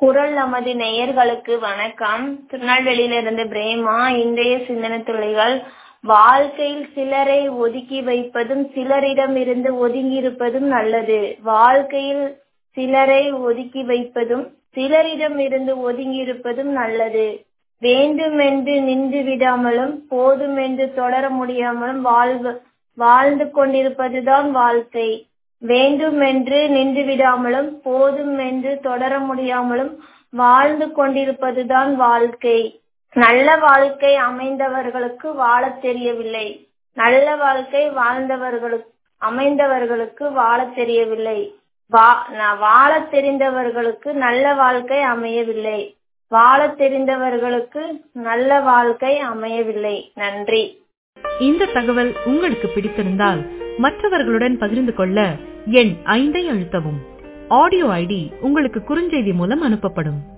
குரல் நமது நேயர்களுக்கு வணக்கம் திருநெல்வேலியிலிருந்து பிரேமா இன்றைய சிந்தனை துளிகள் வாழ்க்கையில் சிலரை ஒதுக்கி வைப்பதும் சிலரிடம் இருந்து ஒதுங்கி இருப்பதும் நல்லது வாழ்க்கையில் சிலரை ஒதுக்கி வைப்பதும் சிலரிடம் இருந்து ஒதுங்கி இருப்பதும் நல்லது வேண்டுமென்று நின்று விடாமலும் போதுமென்று தொடர முடியாமலும் வாழ்வு வாழ்ந்து கொண்டிருப்பதுதான் வாழ்க்கை வேண்டுமென்று நின்று விடாமலும் போதும் என்று தொடர முடியாமலும் வாழ்ந்து கொண்டிருப்பதுதான் வாழ்க்கை நல்ல வாழ்க்கை அமைந்தவர்களுக்கு வாழத் தெரியவில்லை நல்ல வாழ்க்கை வாழ்ந்தவர்களுக்கு அமைந்தவர்களுக்கு வாழத் தெரியவில்லை வாழத் தெரிந்தவர்களுக்கு நல்ல வாழ்க்கை அமையவில்லை வாழத் தெரிந்தவர்களுக்கு நல்ல வாழ்க்கை அமையவில்லை நன்றி இந்த தகவல் உங்களுக்கு பிடித்திருந்தால் மற்றவர்களுடன் பகிர்ந்து கொள்ள எண் ஐந்தை அழுத்தவும் ஆடியோ ஐடி உங்களுக்கு குறுஞ்செய்தி மூலம் அனுப்பப்படும்